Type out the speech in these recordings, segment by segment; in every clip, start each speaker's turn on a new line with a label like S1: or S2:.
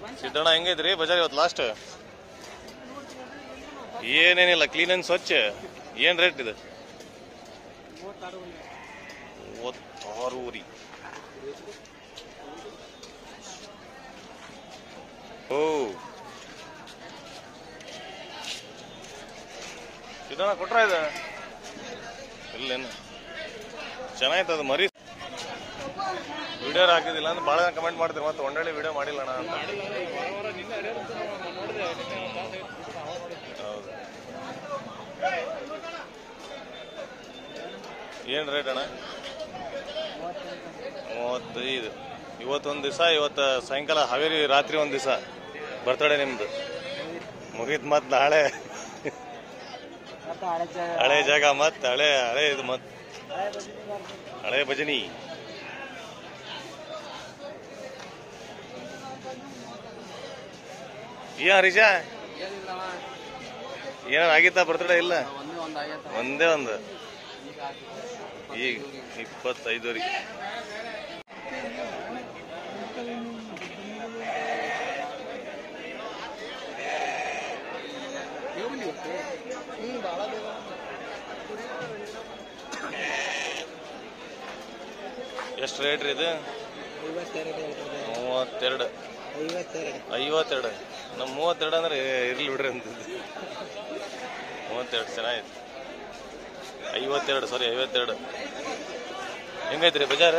S1: ಸಿದ್ದಣ್ಣ ಹೆಂಗೈತ್ರಿ ಬಜಾರ್ ಇವತ್ತು last ಏನೇನಿಲ್ಲ clean and ಸ್ವಚ್ಛ ಏನ್ ರೇಟ್ ಇದು ಮೂವತ್ತಾರೂರಿ ಓ ಸಿದ್ದಣ್ಣ ಕೊಟ್ರ ಇದು ಇಲ್ಲೇನು ಚೆನ್ನಾಯ್ತು ಅದು ಮರಿ ವಿಡಿಯೋ ಹಾಕಿದಿಲ್ಲ ಅಂದ್ರೆ ಭಾಳ ಕಮೆಂಟ್ ಮಾಡ್ತೀರಿ ಮತ್ತೆ ಒಂದೊಳ್ಳೆ ವಿಡಿಯೋ ಮಾಡಿಲ್ಲ ಅಣ್ಣ ಅಂತ ಹೌದು ಏನು ರೇಟ್ ಅಣ್ಣ ಮೂವತ್ತೈದು ಇವತ್ತೊಂದು ದಿವಸ ಇವತ್ತು ಸಾಯಂಕಾಲ ಹಾವೇರಿ ರಾತ್ರಿ ಒಂದು ದಿವಸ ಬರ್ತಡೇ ನಿಮ್ದು ಮುಗೀತು ಮತ್ತೆ ನಾಳೆ ಹಳೆ ಜಾಗ ಮತ್ತೆ ಹಳೆ ಹಳೆ ಇದು ಮತ್ತೆ ಹಳೆ ಭಜನಿ ಏನ್ ಹರೀಶ ಏನಾರ ಆಗಿತ್ತಾ ಬರ್ತಡೇ ಇಲ್ಲ ಒಂದೇ ಒಂದು ಈಗ ಇಪ್ಪತ್ತೈದು ರೀ ಎಷ್ಟು ರೇಟ್ ರೀ ಇದು ಮೂವತ್ತೆರಡು ಐವತ್ತೆರಡು ನಮ್ಮ ಮೂವತ್ತೆರಡು ಅಂದ್ರೆ ಇರ್ಲಿ ಬಿಡ್ರಿ ಅಂತದ್ದು ಮೂವತ್ತೆರಡು ಚೆನ್ನಾಗಿತ್ತು ಐವತ್ತೆರಡು ಸಾರಿ ಐವತ್ತೆರಡು ಹೆಂಗೈತ್ರಿ ಬಜಾರ್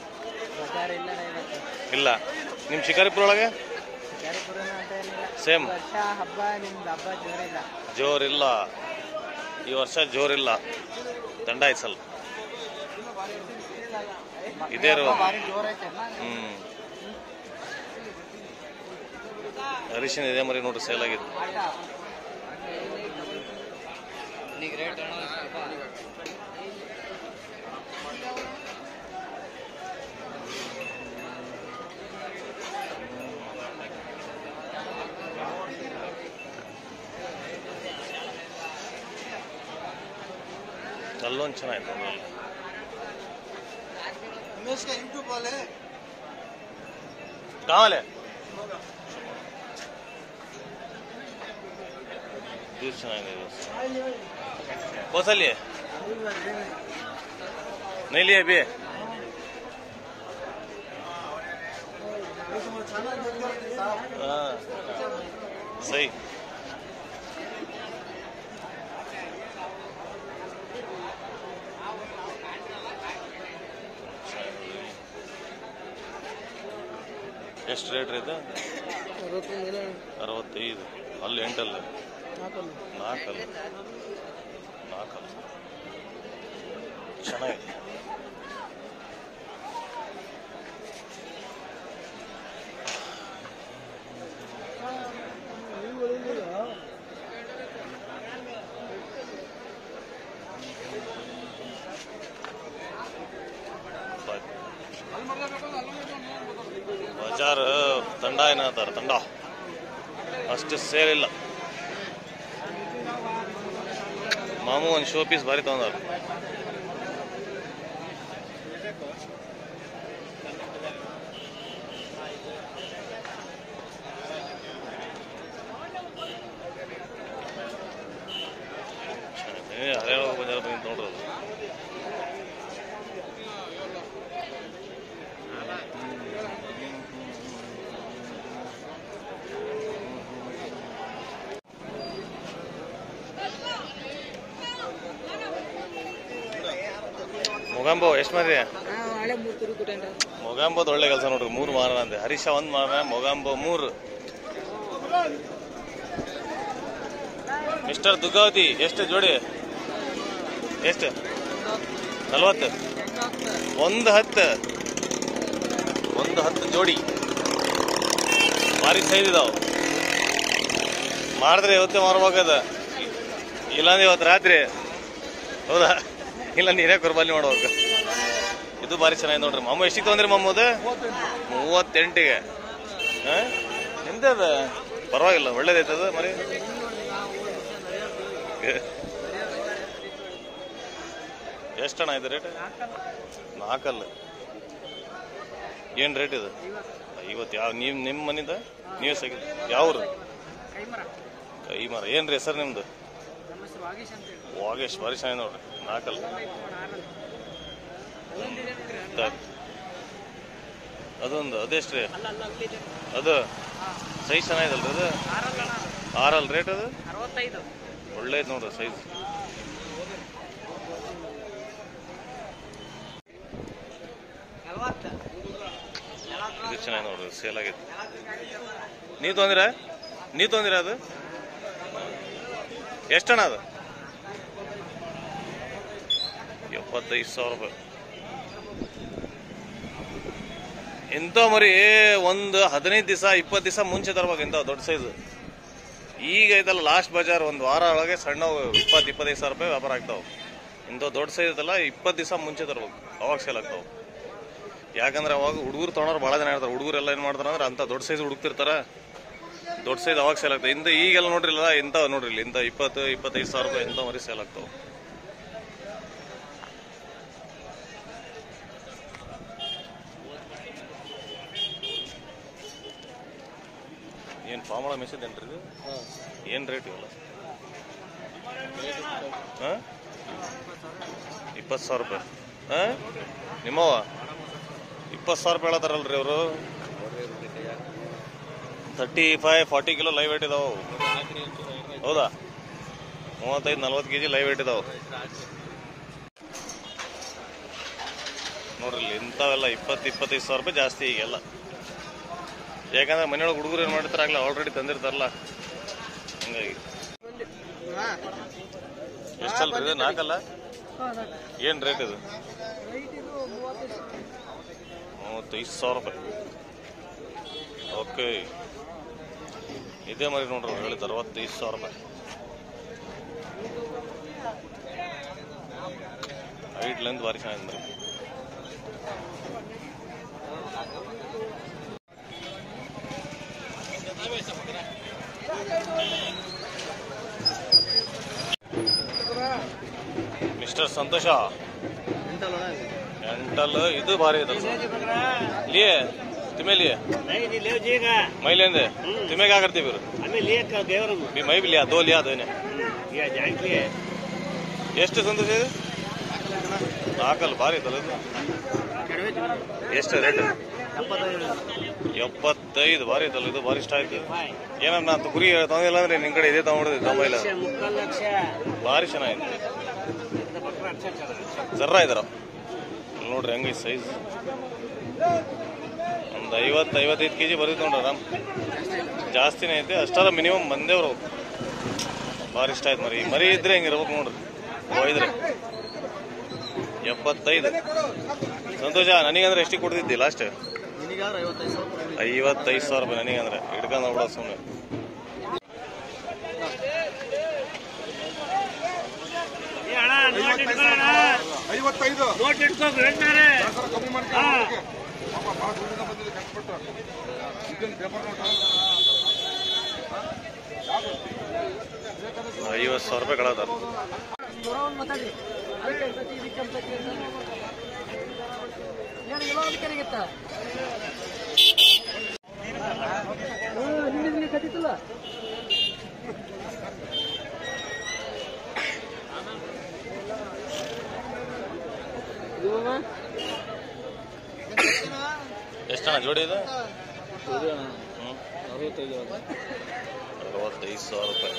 S1: ಇಲ್ಲ ನಿಮ್ಮ ಶಿಕಾರಿಪುರ ಒಳಗೆ ಸೇಮ್
S2: ವರ್ಷ ಹಬ್ಬ ನಿಮ್ದು ಹಬ್ಬ ಜೋರಿಲ್ಲ
S1: ಜೋರಿಲ್ಲ ಈ ವರ್ಷ ಜೋರಿಲ್ಲ ದಂಡ ಆಯ್ಸಲ್ಲ ಇದೇ ರೋ
S2: ಭಾರಿ ಜೋರ್ ಐತೆಲ್ಲ
S1: ಹ್ಮ್ ಅರಿಶಿನ ಇದೆ ಮರಿ ನೋಡ್ರಿ ಸೇಲ್ ಆಗಿದೆ ಅಲ್ಲೊಂದು ಚೆನ್ನಾಯ್ತು ಅದ್ರಲ್ಲಿ.
S2: उमेश का यूट्यूब वाले
S1: ಕಾವಲೆ ಜ್ಯೂಸ್ ಚೆನ್ನಾಗಿದೆ ಕೋಸಲ್ಲಿ ನೈಲಿ ಅಭಿ ಹಾಂ ಸೈ ಎಷ್ಟು ರೇಟ್ ರೀ ಇದು ಅರವತ್ತೈದು ಅಲ್ಲಿ ಎಂಟಲ್ಲ ನಾಲ್ಕಲ್ಲ ನಾಲ್ಕಲ್ಲ ಚೆನ್ನಾಗಿದೆ ಬಜಾರ್ ತಂಡ ಏನಂತಾರ ತಂಡ ಅಷ್ಟು ಸೇಲ್ ಇಲ್ಲ ಮಾಮು ಒಂದು ಶೋ ಪೀಸ್ ಭಾರಿ ತಗೊಂಡಾರ ಹರಿಯಾಣ ಬಜಾರ್ ಬಂದು ನೋಡ್ರಿ ಅದು ಮೊಗಂಬೋ ಎಷ್ಟು ಮಾರಿ
S2: ಹಳೆ ಮೂರು ತುರು ಕೊಟ್ಟೇನ್ರಿ
S1: ಮೊಗಾಂಬೋದ್ ಒಳ್ಳೆ ಕೆಲಸ ನೋಡ್ರಿ ಮೂರು ಮಾರ ಅಂತೆ ಹರೀಶ ಒಂದ್ ಮಾರ ಮೊಗಾಂಬೋ ಮೂರು ಮಿಸ್ಟರ್ ದುಗಾವತಿ ಎಷ್ಟು ಜೋಡಿ ಎಷ್ಟು ನಲ್ವತ್ತು ಒಂದು ಹತ್ತು ಒಂದು ಹತ್ತು ಜೋಡಿ ಭಾರಿ ಸೈಜ್ ಇದಾವ ಮಾಡಿದ್ರೆ ಇವತ್ತೇ ಮಾರ್ಬೇಕದ ಇಲ್ಲಾಂದ್ರೆ ಇವತ್ತು ರಾತ್ರಿ ಹೌದಾ ಇಲ್ಲ ನೀರೇ ಕುರ್ಬಾಲಿ ಮಾಡ್ಬೇಕು ಇದು ಭಾರಿ ಚೆನ್ನಾಗಿ ನೋಡ್ರಿ ಮಾಮ ಎಷ್ಟಿಗೆ ತೊಗೊಂಡ್ರಿ ಮಾಮೂದು ಮೂವತ್ತೆಂಟಿಗೆ ಹಾ? ಎಂತದ ಪರವಾಗಿಲ್ಲ ಒಳ್ಳೇದೈತದ ಮರಿ ಎಷ್ಟಣ್ಣ ಇದು ರೇಟ್ ನಾಲ್ಕಲ್ಲ ಏನು ರೇಟ್ ಇದು ಐವತ್ತು ಯಾವ ನೀವು ನಿಮ್ಮ ಮನಿಂದ ನೀವು ಸಿಗ ಯಾವ್ರು
S2: ಕೈ ಮರ
S1: ಕೈ ಮರ ಏನು ರೀ ಹೆಸರು ನಿಮ್ದು
S2: ನಮ್ಮ ಹೆಸರು ವಾಗೀಶ್ ಅಂತ ಹೇಳಿ
S1: ವಾಗೇಶ್ ಭಾರಿ ಚೆನ್ನಾಗಿ ನೋಡ್ರಿ ನಾಲ್ಕಲ್ಲ
S2: ಅಲ್ಲೊಂದಿದೆ ನೋಡ್ರಿ
S1: ತ- ಅದೊಂದು ಅದೆಷ್ಟು ರೀ
S2: ಅಲ್ಲ ಅಲ್ಲ ಅಲ್ಲಿದೆ
S1: ಅದು
S2: ಹಾಂ
S1: ಸೈಜ್ ಚೆನ್ನಾಗಿದಲ್ರಿ ಅದು
S2: ಆರಲ್ಲ
S1: ಆರಲ್ ರೇಟ್ ಅದು
S2: ಅರವತ್ತೈದು
S1: ಒಳ್ಳೇದು ನೋಡ್ರಿ ಸೈಜ್
S2: ನಲವತ್ತು
S1: ಇದು ಚೆನ್ನಾಗಿ ನೋಡ್ರಿ ಸೇಲ್ ಆಗೈತೆ ನೀವು ತೊಂದಿರ ನೀವು ತೊಂದಿರ ಅದು ಎಷ್ಟಣ್ಣ ಅದು ಎಪ್ಪತ್ತೈದು ಸಾವಿರ ರೂಪಾಯಿ ಇಂಥ ಮರಿ ಒಂದು ಹದಿನೈದು ದಿವಸ ಇಪ್ಪತ್ತು ದಿವಸ ಮುಂಚೆ ತರ್ಬೇಕು ಇಂಥ ದೊಡ್ಡ ಸೈಜ್ ಈಗ ಐತಲ್ಲ ಲಾಸ್ಟ್ ಬಜಾರ್ ಒಂದು ವಾರ ಒಳಗೆ ಸಣ್ಣ ಇಪ್ಪತ್ತು ಇಪ್ಪತ್ತೈದು ಸಾವಿರ ರೂಪಾಯಿ ವ್ಯಾಪಾರ ಆಗ್ತಾವೆ ಇಂಥ ದೊಡ್ಡ ಸೈಜ್ ಐತಲ್ಲ ಇಪ್ಪತ್ತು ದಿವಸ ಮುಂಚೆ ತರ್ಬೇಕು ಅವಾಗ ಸೇಲ್ ಆಗ್ತಾವೆ ಯಾಕಂದ್ರೆ ಅವಾಗ ಹುಡುಗರು ತೊಗೊಂಡ್ರು ಭಾಳ ಜನ ಇರ್ತಾರೆ ಹುಡುಗರೆಲ್ಲ ಏನು ಮಾಡ್ತಾರೆ ಅಂದ್ರೆ ಅಂಥ ದೊಡ್ಡ ಸೈಜ್ ಹುಡುಕ್ತಿರ್ತಾರ ದೊಡ್ಡ ಸೈಜ್ ಅವಾಗ ಸೇಲ್ ಆಗ್ತದೆ ಇಂಥ ಈಗೆಲ್ಲ ನೋಡ್ರಿಲ್ಲ ಇಂಥ ನೋಡ್ರಿ ಇಲ್ಲಿ ಇಂಥ ಇಪ್ಪತ್ತು ಇಪ್ಪತ್ತೈದು ಸಾವಿರ ರೂಪಾಯಿ ಇಂಥ ಮರಿ ಸೇಲ್ ಆಗ್ತಾವೆ ಏನು ಫಾರ್ಮಳ ಮೆಸೇಜ್ ಏನ್ರಿ ಇದು ಏನು ರೇಟ್ ಇವೆಲ್ಲ ಹಾಂ ಇಪ್ಪತ್ತು ಸಾವಿರ ರೂಪಾಯಿ ಹಾಂ ನಿಮ್ಮವ ಇಪ್ಪತ್ತು ಸಾವಿರ ರೂಪಾಯಿ ಹೇಳತ್ತಾರಲ್ರಿ ಅವರು thirty five forty kilo live weight ಇದಾವೆ ಹೌದಾ ಮೂವತ್ತೈದು ನಲ್ವತ್ತು ಕೆ ಜಿ ಲೈವ್ ವೇಟ್ ಇದಾವೆ ನೋಡ್ರಿ ಇಲ್ಲಿ ಇಂಥವೆಲ್ಲ ಇಪ್ಪತ್ತು ಇಪ್ಪತ್ತೈದು ಸಾವಿರ ರೂಪಾಯಿ ಜಾಸ್ತಿ ಈಗೆಲ್ಲ ಯಾಕಂದ್ರೆ ಮನೆಯೊಳಗೆ ಹುಡುಗರು ಏನು ಮಾಡಿರ್ತಾರಲ್ಲ ಆಲ್ರೆಡಿ ತಂದಿರ್ತಾರಲ್ಲ ಹಂಗಾಗಿ ಎಷ್ಟಲ್ರಿ ಇದು ನಾಲ್ಕಲ್ಲ ಏನು ರೇಟ್ ಇದು ಮೂವತ್ತೈದು ಸಾವಿರ ರೂಪಾಯಿ ಓಕೆ ಇದೇ ಮರಿ ನೋಡ್ರಿ ಅವ್ರು ಹೇಳಿದ್ದು ಅರವತ್ತೈದು ಸಾವಿರ ರೂಪಾಯಿ ಹೈಟ್ ಲೆಂತ್ ಭಾರಿ ಚೆನ್ನಾಗಿದೆ ಮರಿ ಮಿಸ್ಟರ್ ಸಂತೋಷ ಎಂಟಲ್ ಇದು ಭಾರಿ ಇದೆ ಲಿಯೇ ತಿಮ್ಮೆ ಲಿಯೇ मैं लेंदे तुम्हें क्या करते फिर भी मैं भी लिया दो लिया दो ने ಎಷ್ಟು ಸಂತೋಷ ಇದೆ ನಾಲ್ಕಲ್ಲ ಭಾರಿ ಐತಲ್ಲ ಇದು ಎಷ್ಟು ರೇಟ್ ಎಪ್ಪತ್ತೈದು ಭಾರಿ ಐತಲ್ಲ ಇದು ಭಾರಿ ಇಷ್ಟ ಆಯ್ತು ಏನನ್ನ ನಾನು ಕುರಿ ತಗೊಂಡಿಲ್ಲ ಅಂದ್ರೆ ನಿನ್ ಕಡೆ ಇದೇ ತಗೊಂಡಿದ್ದೆ ತೊಂಬೈಲ
S2: ಮುಕ್ಕಾಲು ಲಕ್ಷ
S1: ಭಾರಿ ಚೆನ್ನಾಗಿದೆ ಜರ್ರ ಇದಾರ ನೋಡ್ರಿ ಹೆಂಗೈತೆ ಸೈಜ್ ಒಂದು ಐವತ್ತು ಐವತ್ತೈದು ಕೆ ಜಿ ಬರೀತು ನೋಡ್ರಿ ಆರಾಮ್ ಜಾಸ್ತಿನೇ ಐತೆ ಅಷ್ಟಾರ ಮಿನಿಮಮ್ ಬಂದೇವ್ರು ಭಾರಿ ಇಷ್ಟ ಆಯ್ತು ಮರಿ ಮರಿ ಇದ್ರೆ ಹೆಂಗಿರ್ಬೇಕು ನೋಡ್ರಿ ಒಯ್ದ್ರೆ ಎಪ್ಪತ್ತೈದು ಸಂತೋಷ ನನಗಂದ್ರೆ ಎಷ್ಟಿಗೆ ಕೊಡ್ತಿದ್ದಿ ಲಾಸ್ಟ್ ಐವತ್ತೈದು ಸಾವಿರ ರೂಪಾಯಿ ನನಗಂದ್ರೆ ಹಿಡ್ಕೊಂಡು ಹೋಗ್ಬಿಡ ಸುಮ್ಮನೆ
S3: ಐವತ್ತೈದು
S2: ನೋಟ್ ಇಟ್ಕೋ ಹೇಳ್ತಾರೆ
S3: ಸರ್ ಕಮ್ಮಿ ಮಾಡ್ಕೊಂಡು ಪಾಪ ಭಾಳ ದೂರದಿಂದ ಬಂದಿದೆ ಕಷ್ಟಪಟ್ಟು ಇದನ್ನು ಪೇಪರ್ ನೋಟ
S1: ಐವತ್ತು ಸಾವಿರ ರೂಪಾಯಿ ಕಳದಾರ
S2: ಮಾತಾಡ್ರಿ ಅದಕ್ಕೆ ಅನ್ಸತಿ ಇದಕ್ಕೆ ಅನ್ಸತಿ ಏನು ಎಲ್ಲ ಒಂದು ಕರೆಗಿತ್ತ ನಿನ್ನೆ ಕಟ್ಟಿತ್ತಲ್ಲ
S1: ಎಷ್ಟಣ್ಣ ಜೋಡಿ ಇದೆ ಹ್ಮ್. ಅರವತ್ತೈದು ಸಾವಿರ ರೂಪಾಯಿ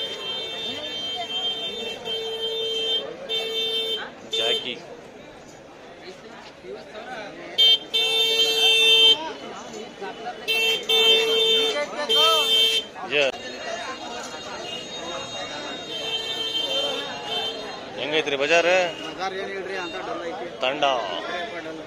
S1: ಜಾಕಿ ಜ- ಹೆಂಗೈತ್ರಿ ಬಜಾರ್
S2: ಮಗಾರ್ ಏನು ಹೇಳ್ರಿ ಅಂತ ಡೊಲ್ ಐತಿ
S1: ತಂಡ
S2: ಡೊಲ್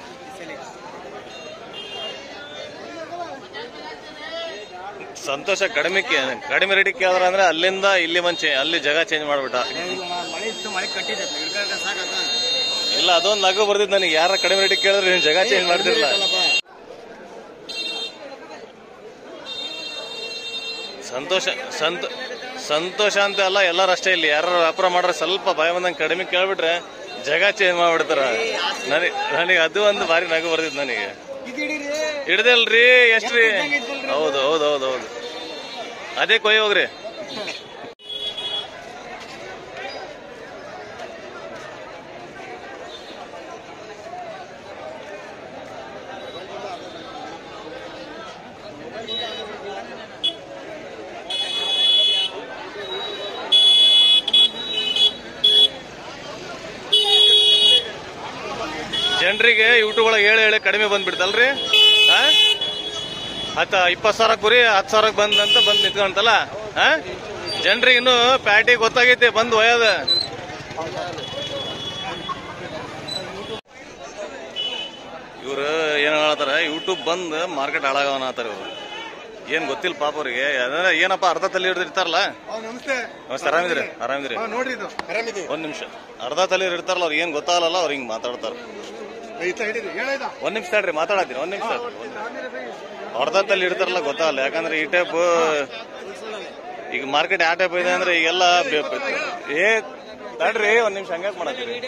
S1: ಸಂತೋಷ ಕಡಿಮೆ ಕೇ- ಕಡಿಮೆ ರೇಟಿಗೆ ಕೇಳಿದ್ರ ಅಂದ್ರೆ ಅಲ್ಲಿಂದ ಇಲ್ಲಿ ಮುಂಚೆ ಅಲ್ಲಿ ಜಾಗ ಚೇಂಜ್ ಮಾಡ್ಬಿಟ್ಟ
S2: ಮಳೆ ಇತ್ತು ಮಳೆ ಕಟ್ಟಿದೆ ಹಿಡ್ಕೊಂಡ್ರೆ ಸಾಕಾಗ
S1: ಇಲ್ಲ ಅದೊಂದು ನಗು ಬರ್ದಿದ್ದು ನನಗೆ ಯಾರ ಕಡಿಮೆ ರೇಟಿಗೆ ಕೇಳಿದ್ರೆ ನೀವು ಜಾಗ ಚೇಂಜ್ ಮಾಡ್ತಿರಲ್ಲ ಸಂತೋಷ ಸಂತ ಸಂತೋಷ ಅಂತ ಅಲ್ಲ ಎಲ್ಲರೂ ಅಷ್ಟೇ ಇಲ್ಲಿ ಯಾರು ವ್ಯಾಪಾರ ಮಾಡ್ರೆ ಸ್ವಲ್ಪ ಭಯ ಬಂದಂಗೆ ಕಡಿಮೆ ಕೇಳ್ಬಿಟ್ರೆ ಜಾಗ ಚೇಂಜ್ ಮಾಡ್ಬಿಡ್ತಾರ ನನಗೆ ನನಗೆ ಅದು ಒಂದು ಭಾರಿ ನಗು ಬರ್ದಿದ್ದು ನನಗೆ ಹಿಡ್ದಲ್ರಿ ಎಷ್ಟ್ರಿ ಹೌದು ಹೌದು ಹೌದು ಹೌದು ಅದೇ ಕೊಯ್ ಹೋಗ್ರಿ ಜನರಿಗೆ ಯೂಟ್ಯೂಬ್ ಒಳಗೆ ಹೇಳಿ ಹೇಳಿ ಕಡಿಮೆ ಬಂದ್ಬಿಡ್ತಲ್ರಿ ಆ? ಹತ್ತ ಇಪ್ಪತ್ತು ಸಾವಿರ ಕುರಿ ಹತ್ತು ಸಾವಿರಕ್ಕೆ ಬಂದಂತ ಬಂದು ನಿಂತ್ಕೊಂತಲ್ಲ ಜನರಿಗೆ ಇನ್ನು ಪ್ಯಾಟಿ ಗೊತ್ತಾಗೈತಿ ಬಂದು ಒಯ್ಯದ ಇವ್ರು ಏನ್ ಹೇಳತ್ತಾರ ಯೂಟ್ಯೂಬ್ ಬಂದ್ ಮಾರ್ಕೆಟ್ ಹಾಳಾಗವನ ಆತಾರ ಇವ್ರು ಏನ್ ಗೊತ್ತಿಲ್ಲ ಪಾಪ ಅವ್ರಿಗೆ ಅದೇ ಏನಪ್ಪ ಅರ್ಧ ತಲೆ ಹಿಡಿದಿರ್ತಾರಲ್ಲ
S3: ನಮಸ್ತೆ
S1: ನಮಸ್ತೆ ಆರಾಮಿದ್ರಿ ಆರಾಮಿದ್ರಿ
S3: ನೋಡ್ರಿ ಇದು ಆರಾಮಿದ್ದೀವಿ
S1: ಒಂದ್ ನಿಮಿಷ ಅರ್ಧ ತಲೆ ಇರ್ತಾರಲ್ಲ ಅವ್ರಿಗೆ ಏನ್ ಗೊತ್ತಾಗಲ್ಲ ಅವ್ರು ಹಿಂಗ್ ಮಾತಾಡ್ತಾರ
S3: ಐತ ಹಿಡಿದು ಹೇಳೈದ
S1: ಒಂದ್ ನಿಮಿಷ ತಡ್ರಿ ಮಾತಾಡತ್ತೀನಿ ಒಂದ್ ನಿಮಿಷ ಅರ್ಧ ತಲೆ ಇಡ್ತಾರಲ್ಲ ಗೊತ್ತಾಗಲ್ಲ ಯಾಕಂದ್ರೆ ಈ ಟೈಪ್ ಈಗ ಮಾರ್ಕೆಟ್ ಯಾವ ಟೈಪ್ ಇದೆ ಅಂದ್ರೆ ಈಗೆಲ್ಲ ಬೆ- ಬೆ- ಏ ತಡ್ರಿ ಒಂದ್ ನಿಮಿಷ ಹಂಗ್ಯಾಕ್ ಮಾಡತ್ತೀರಿ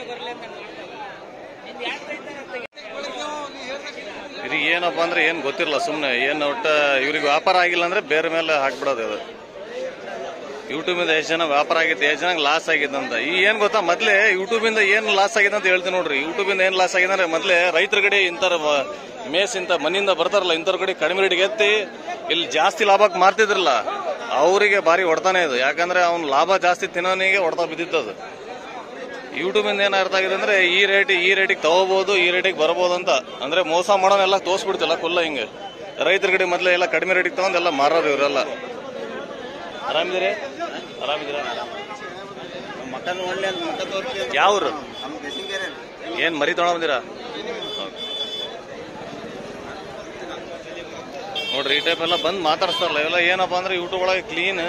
S1: ಇದು ಏನಪ್ಪಾ ಅಂದ್ರೆ ಏನ್ ಗೊತ್ತಿರಲ್ಲ ಸುಮ್ನೆ ಏನ್ ಒಟ್ಟ ಇವ್ರಿಗೆ ವ್ಯಾಪಾರ ಆಗಿಲ್ಲ ಅಂದ್ರೆ ಬೇರೆ ಮೇಲೆ ಹಾಕ್ಬಿಡೋದು ಇದು ಯೂಟ್ಯೂಬ್ ಇಂದ ಎಷ್ಟು ಜನ ವ್ಯಾಪಾರ ಆಗಿತ್ತು ಎಷ್ಟು ಜನ ಲಾಸ್ ಆಗಿದ್ದಂತ ಈ ಏನ್ ಗೊತ್ತಾ ಮೊದ್ಲೇ ಯೂಟ್ಯೂಬ್ ಇಂದ ಏನ್ ಲಾಸ್ ಆಗಿದೆ ಅಂತ ಹೇಳ್ತೀನಿ ನೋಡ್ರಿ ಯೂಟ್ಯೂಬ್ ಇಂದ ಏನ್ ಲಾಸ್ ಆಗಿದೆ ಅಂದ್ರೆ ಮೊದ್ಲೇ ರೈತರ ಕಡೆ ಇಂತರ ಮೇಸ್ ಇಂತ ಮನಿಯಿಂದ ಬರ್ತಾರಲ್ಲ ಇಂಥವ್ರ ಕಡೆ ಕಡಿಮೆ ರೇಟಿಗೆ ಎತ್ತಿ ಇಲ್ಲಿ ಜಾಸ್ತಿ ಲಾಭಕ್ಕೆ ಮಾರ್ತಿದ್ರಲ್ಲ ಅವರಿಗೆ ಭಾರಿ ಹೊಡ್ತಾನೆ ಇದು ಯಾಕಂದ್ರೆ ಅವ್ನ ಲಾಭ ಜಾಸ್ತಿ ತಿನ್ನೋನಿಗೆ ಹೊಡ್ತಾ ಬಿದ್ದಿತ್ತದು ಯೂಟ್ಯೂಬ್ ಇಂದ ಏನ್ ಅರ್ಥ ಆಗಿದೆ ಅಂದ್ರೆ ಈ ರೇಟ್ ಈ ರೇಟಿಗೆ ತಗೋಬಹುದು ಈ ರೇಟಿಗೆ ಬರಬಹುದು ಅಂತ ಅಂದ್ರೆ ಮೋಸ ಮಾಡೋನೆಲ್ಲ ತೋರ್ಸ್ಬಿಡ್ತಿಲ್ಲ ಕುಲ್ಲ ಹಿಂಗೆ ರೈತರ ಕಡೆ ಮೊದ್ಲೇ ಎಲ್ಲ ಕಡಿಮೆ ರೇಟಿಗೆ ತಗೊಂಡ್ ಎಲ್ಲ ಮಾರೋರು ಇವರೆಲ್ಲ ಆರಾಮಿದ್ದೀರಿ ಆರಾಮಿದ್ದೀರಾ
S2: ಮಟನ್ ಒಳ್ಳೆ ಅಂತ ಮಟ ತೋರಿಸಿ
S1: ಯಾವ್ರು
S2: ನಮ್ಮ ಗಸಿಂಗೆರೆ
S1: ಏನ್ ಮರಿ ತಗೊಂಡ್ ಬಂದಿರಾ ನೋಡ್ರಿ ಈ ಟೈಪ್ ಎಲ್ಲ ಬಂದ್ ಮಾತಾಡ್ಸ್ತಾರಲ್ಲ ಇವೆಲ್ಲ ಏನಪ್ಪಾ ಅಂದ್ರೆ ಯೂಟ್ಯೂಬ್ ಒಳಗೆ ಕ್ಲೀನ್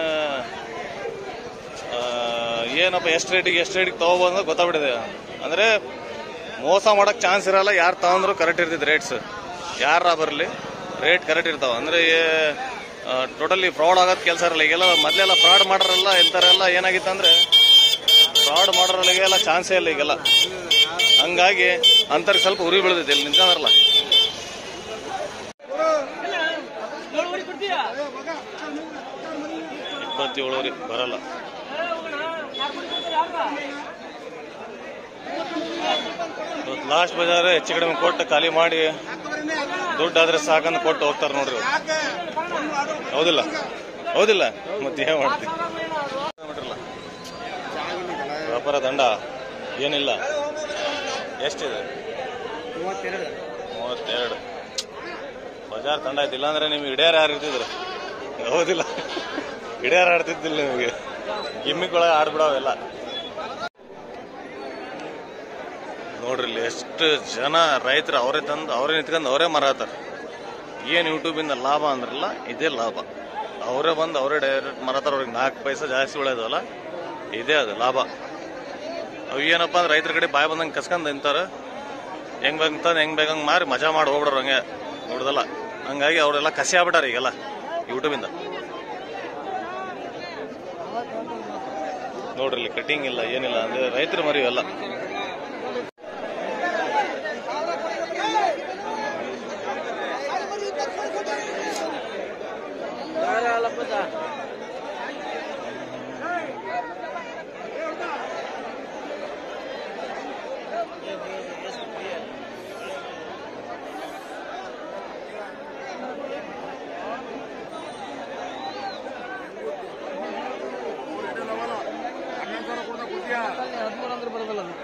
S1: ಏನಪ್ಪ ಎಷ್ಟು ರೇಟಿಗೆ ಎಷ್ಟು ರೇಟಿಗೆ ತಗೋಬೋದು ಅಂತ ಗೊತ್ತಾಗ್ಬಿಟ್ಟಿದೆ ಅಂದ್ರೆ ಮೋಸ ಮಾಡಕ್ ಚಾನ್ಸ್ ಇರಲ್ಲ ಯಾರು ತಗೊಂಡ್ರು ಕರೆಕ್ಟ್ ಇರ್ತೈತೆ ರೇಟ್ಸ್ ಯಾರ ಬರಲಿ ರೇಟ್ ಕರೆಕ್ಟ್ ಇರ್ತಾವ ಅಂದ್ರೆ ಟೋಟಲಿ ಫ್ರಾಡ್ ಆಗೋದ್ ಕೆಲಸ ಇರಲ್ಲ ಈಗೆಲ್ಲ ಮೊದಲೆಲ್ಲ ಫ್ರಾಡ್ ಮಾಡೋರೆಲ್ಲ ಇಂಥರೆಲ್ಲ ಏನಾಗಿತ್ತು ಅಂದ್ರೆ ಫ್ರಾಡ್ ಮಾಡೋರಿಗೆಲ್ಲ ಚಾನ್ಸೇ ಇಲ್ಲ ಈಗೆಲ್ಲ ಹಂಗಾಗಿ ಅಂತರ್ಗೆ ಸ್ವಲ್ಪ ಉರಿ ಬೀಳ್ದೈತೆ ಇಲ್ಲಿ ನಿಂತ್ಕೊಂಡ್ರಲ್ಲ ಇಪ್ಪತ್ತೇಳುವರೆ ಬರಲ್ಲ ಇವತ್ತು ಲಾಸ್ಟ್ ಬಜಾರ್ ಹೆಚ್ಚು ಕಡಿಮೆ ಕೊಟ್ಟು ಖಾಲಿ ಮಾಡಿ ದುಡ್ಡಾದ್ರೆ ಸಾಕಂತ ಕೊಟ್ಟು ಹೋಗ್ತಾರೆ ನೋಡ್ರಿ ಇವ್ರು. ಹೌದಿಲ್ಲ ಹೌದಿಲ್ಲ ಮತ್ತೆ ಏನ್ ಮಾಡ್ತೀವಿ ಮಾಡ್ರಲ್ಲ. ವ್ಯಾಪಾರ ದಂಡ ಏನಿಲ್ಲ ಎಷ್ಟಿದೆ
S2: ಮೂವತ್ತೆರಡು
S1: ಮೂವತ್ತೆರಡು ಬಜಾರ್ ತಂಡ ಆಯ್ತು ಇಲ್ಲಾಂದ್ರೆ ನಿಮ್ಗೆ ಹಿಡಿಯಾರ ಯಾರು ಇರ್ತಿದ್ರು ಹೌದಿಲ್ಲ ಹಿಡಿಯಾರ ಆಡ್ತಿದ್ದಿಲ್ಲ ನಿಮಗೆ ಗಿಮ್ಮಿಗೊಳಗೆ ಆಡ್ಬಿಡವೆಲ್ಲ ನೋಡ್ರಿ ಇಲ್ಲಿ ಎಷ್ಟು ಜನ ರೈತರು ಅವರೇ ತಂದು ಅವರೇ ನಿಂತ್ಕೊಂಡು ಅವರೇ ಮರಾತಾರ ಏನು ಯೂಟ್ಯೂಬಿಂದ ಲಾಭ ಅಂದ್ರಲ್ಲ ಇದೇ ಲಾಭ ಅವರೇ ಬಂದು ಅವರೇ ಡೈರೆಕ್ಟ್ ಮರಾತಾರ ಅವ್ರಿಗೆ ನಾಲ್ಕು ಪೈಸೆ ಜಾಸ್ತಿ ಉಳಿಯೋದಲ್ಲ ಇದೇ ಅದು ಲಾಭ ಅವು ಏನಪ್ಪ ಅಂದ್ರೆ ರೈತರ ಕಡೆ ಬಾಯ್ ಬಂದಂಗೆ ಕಸ್ಕೊಂಡ್ ನಿಂತಾರ ಹೆಂಗ್ ಬೇಕಂತ ಹೆಂಗ್ ಬೇಕಂಗ್ ಮಾರಿ ಮಜಾ ಮಾಡಿ ಹೋಗ್ಬಿಡ್ರು ಹಂಗೆ ನೋಡ್ದಲ್ಲ ಹಂಗಾಗಿ ಅವರೆಲ್ಲ ಕಸಿ ಆಗ್ಬಿಟ್ಟಾರ ಈಗೆಲ್ಲ ಯೂಟ್ಯೂಬಿಂದ ನೋಡ್ರಿ ಇಲ್ಲಿ ಕಟಿಂಗ್ ಇಲ್ಲ ಏನಿಲ್ಲ ಅಂದ್ರೆ ರೈತರು ಮರಿ ಎಲ್ಲ
S3: ಹನ್ನೊಂದು ಸಾವಿರ ಕೊಡ್ತಾ ಕೂತಿಯಾ
S2: ಹದಿಮೂರು ಅಂದ್ರೆ ಬರೋದಲ್ಲ ಅದು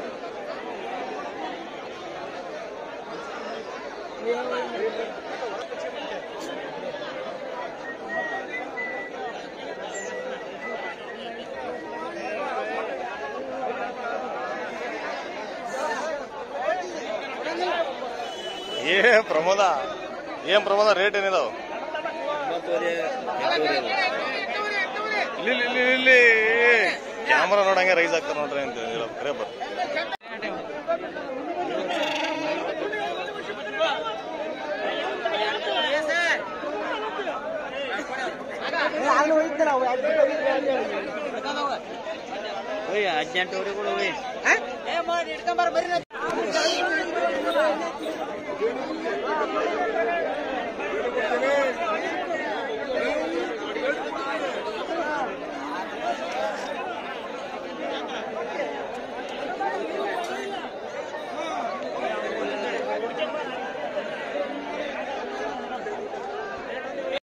S1: ಏ ಪ್ರಮೋದ ಏನ್ ಪ್ರಮೋದ ರೇಟ್ ಏನಿದಾವ ಇಲ್ಲಿ ಇಲ್ಲಿ, ಇಲ್ಲಿ ಇಲ್ಲಿ ಕ್ಯಾಮ್ರಾ ನೋಡಂಗೆ ರೈಸ್ ಆಗ್ತಾರ ನೋಡ್ರಿ ಅಂತ ಕರೆ ಬರ್
S2: ಹದಿನೆಂಟುವರೆ ಕೂಡ ಹೋಗಿ